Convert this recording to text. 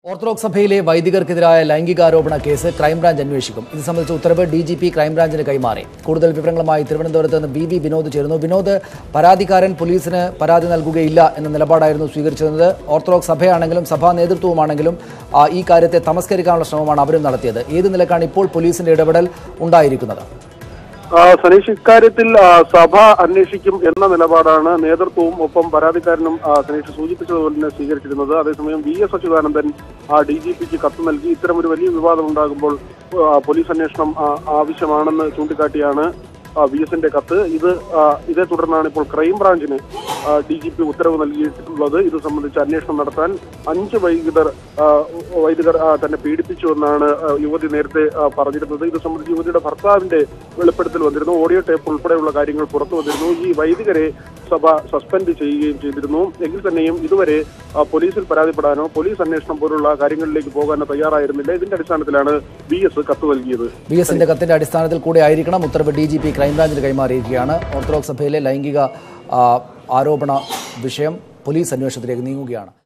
orthodox സഭയിലെ വൈദികർക്കെതിരായ ലൈംഗികാരോപണ case crime branch അന്വേഷിക്കും ഇത് സംബന്ധിച്ച ഉത്തരവ് ഡി ജി പി ക്രൈംബ്രാഞ്ചിന് കൈമാറി കൂടുതൽ വിവരങ്ങളുമായി തിരുവനന്തപുരത്ത് നിന്ന് ബി വി വിനോദ് ചേരുന്നു വിനോദ് പരാതിക്കാരൻ പോലീസിന് പരാതി നൽകുകയില്ല എന്ന നിലപാടായിരുന്നു സ്വീകരിച്ചിരുന്നത് ഓർത്തഡോക്സ് സഭയാണെങ്കിലും സഭാ നേതൃത്വവുമാണെങ്കിലും ആ, ഈ കാര്യത്തെ തമസ്കരിക്കാനുള്ള ശ്രമമാണ് അവരും നടത്തിയത് ഏത് നിലക്കാണ് ഇപ്പോൾ പോലീസിന്റെ ഇടപെടൽ ഉണ്ടായിരിക്കുന്നത് ആ, സനീഷ് ഇക്കാര്യത്തിൽ ആ, സഭ അന്വേഷിക്കും എന്ന നിലപാടാണ് നേതൃത്വവും ഒപ്പം പരാതിക്കാരനും ആ, സനീഷ് സൂചിപ്പിച്ചതുപോലെ തന്നെ സ്വീകരിച്ചിരുന്നത് അതേസമയം V S Achuthanandan D G പിക്ക് കത്ത് നൽകി ഇത്തരം ഒരു വലിയ വിവാദം ഉണ്ടാകുമ്പോൾ ആ, പോലീസ് അന്വേഷണം ആ, ആവശ്യമാണെന്ന് ചൂണ്ടിക്കാട്ടിയാണ് വി എസിന്റെ കത്ത് ഇത് ആ, ഇതേ തുടർന്നാണ് ഇപ്പോൾ ക്രൈംബ്രാഞ്ചിന് ഡി ജി പി ഉത്തരവ് നൽകിയിട്ടുള്ളത് ഇത് സംബന്ധിച്ച് അന്വേഷണം നടത്താൻ അഞ്ച് വൈദികർ ആ, വൈദികർ ആ, തന്നെ പീഡിപ്പിച്ചുവെന്നാണ് ആ, യുവതി നേരത്തെ ആ, പറഞ്ഞിരുന്നത് ഇത് സംബന്ധിച്ച് യുവതിയുടെ ഭർത്താവിന്റെ വെളിപ്പെടുത്തൽ വന്നിരുന്നു ഓഡിയോ ടേപ്പ് ഉൾപ്പെടെയുള്ള കാര്യങ്ങൾ പുറത്തു വന്നിരുന്നു ഈ വൈദികരെ സഭ സസ്പെൻഡ് ചെയ്യുകയും ചെയ്തിരുന്നു എങ്കിൽ തന്നെയും ഇതുവരെ ആ, പോലീസിൽ പരാതിപ്പെടാനോ പോലീസ് അന്വേഷണം പോലുള്ള കാര്യങ്ങളിലേക്ക് പോകാനോ തയ്യാറായിരുന്നില്ല ഇതിന്റെ അടിസ്ഥാനത്തിലാണ് ബി എസ് കത്ത് നൽകിയത് ബി എസിന്റെ കത്തിന്റെ അടിസ്ഥാനത്തിൽ കൂടെ ആയിരിക്കണം ഉത്തരവ് ഡി ജി പി ക്രൈംബ്രാഞ്ചിന് കൈമാറിയിരിക്കുകയാണ് ഓർത്തഡോക്സ് സഭയിലെ ലൈംഗിക ആ, ആരോപണ വിഷയം പോലീസ് അന്വേഷണത്തിലേക്ക് നീങ്ങുകയാണ്